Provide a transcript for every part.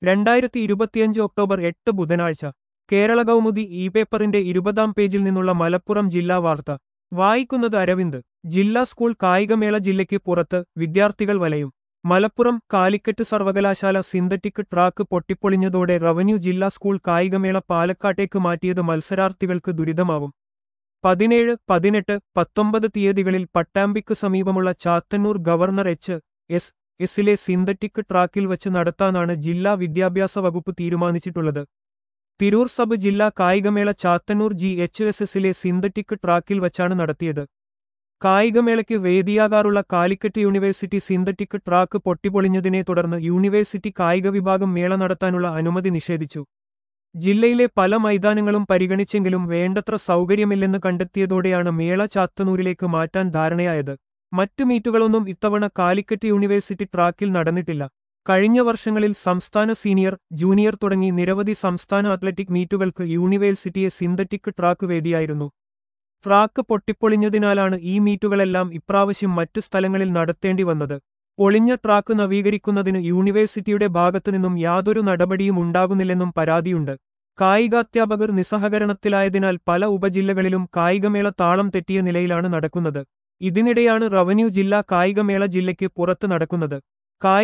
രണ്ടായിരത്തി ഇരുപത്തിയഞ്ച് ഒക്ടോബർ എട്ട് ബുധനാഴ്ച കേരള കൗമുദി ഇ പേപ്പറിന്റെ ഇരുപതാം പേജിൽ നിന്നുള്ള മലപ്പുറം ജില്ലാ വാർത്ത വായിക്കുന്നത് അരവിന്ദ് ജില്ലാ സ്കൂൾ കായികമേള ജില്ലയ്ക്ക് പുറത്ത് വിദ്യാർത്ഥികൾ വലയും മലപ്പുറം കാലിക്കറ്റ് സർവകലാശാല സിന്തറ്റിക് ട്രാക്ക് പൊട്ടിപ്പൊളിഞ്ഞതോടെ റവന്യൂ ജില്ലാ സ്കൂൾ കായികമേള പാലക്കാട്ടേക്ക് മാറ്റിയത് മത്സരാർത്ഥികൾക്ക് ദുരിതമാവും പതിനേഴ് പതിനെട്ട് പത്തൊമ്പത് തീയതികളിൽ പട്ടാമ്പിക്ക് സമീപമുള്ള ചാത്തന്നൂർ ഗവർണർ എച്ച് എസ് എസിലെ സിന്തറ്റിക് ട്രാക്കിൽ വച്ച് നടത്താനാണ് ജില്ലാ വിദ്യാഭ്യാസ വകുപ്പ് തീരുമാനിച്ചിട്ടുള്ളത് തിരൂർ സബ് ജില്ലാ കായികമേള ചാത്തന്നൂർ ജി എച്ച് എസ് എസിലെ സിന്തറ്റിക് ട്രാക്കിൽ വച്ചാണ് നടത്തിയത് കായികമേളയ്ക്ക് വേദിയാകാറുള്ള കാലിക്കറ്റ് യൂണിവേഴ്സിറ്റി സിന്തറ്റിക് ട്രാക്ക് പൊട്ടിപ്പൊളിഞ്ഞതിനെ തുടർന്ന് യൂണിവേഴ്സിറ്റി കായിക വിഭാഗം മേള നടത്താനുള്ള അനുമതി നിഷേധിച്ചു ജില്ലയിലെ പല മൈതാനങ്ങളും പരിഗണിച്ചെങ്കിലും വേണ്ടത്ര സൗകര്യമില്ലെന്ന് കണ്ടെത്തിയതോടെയാണ് മേള ചാത്തന്നൂരിലേക്ക് മാറ്റാൻ ധാരണയായത് മറ്റു മീറ്റുകളൊന്നും ഇത്തവണ കാലിക്കറ്റ് യൂണിവേഴ്സിറ്റി ട്രാക്കിൽ നടന്നിട്ടില്ല കഴിഞ്ഞ വർഷങ്ങളിൽ സംസ്ഥാന സീനിയർ ജൂനിയർ തുടങ്ങി നിരവധി സംസ്ഥാന അത്ലറ്റിക് മീറ്റുകൾക്ക് യൂണിവേഴ്സിറ്റിയെ സിന്തറ്റിക് ട്രാക്ക് വേദിയായിരുന്നു ട്രാക്ക് പൊട്ടിപ്പൊളിഞ്ഞതിനാലാണ് ഈ മീറ്റുകളെല്ലാം ഇപ്രാവശ്യം മറ്റു സ്ഥലങ്ങളിൽ നടത്തേണ്ടി വന്നത് പൊളിഞ്ഞ ട്രാക്ക് നവീകരിക്കുന്നതിന് യൂണിവേഴ്സിറ്റിയുടെ ഭാഗത്തുനിന്നും യാതൊരു നടപടിയും ഉണ്ടാകുന്നില്ലെന്നും പരാതിയുണ്ട് കായികാധ്യാപകർ നിസ്സഹകരണത്തിലായതിനാൽ പല ഉപജില്ലകളിലും കായികമേള താളം തെറ്റിയ നിലയിലാണ് നടക്കുന്നത് ഇതിനിടെയാണ് റവന്യൂ ജില്ലാ കായികമേള ജില്ലയ്ക്ക് പുറത്ത് നടക്കുന്നത്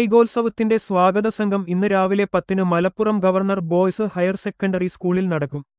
കായികോത്സവത്തിന്റെ സ്വാഗത സംഘം ഇന്ന് രാവിലെ പത്തിന് Malappuram governor boys higher secondary സ്കൂളിൽ നടക്കും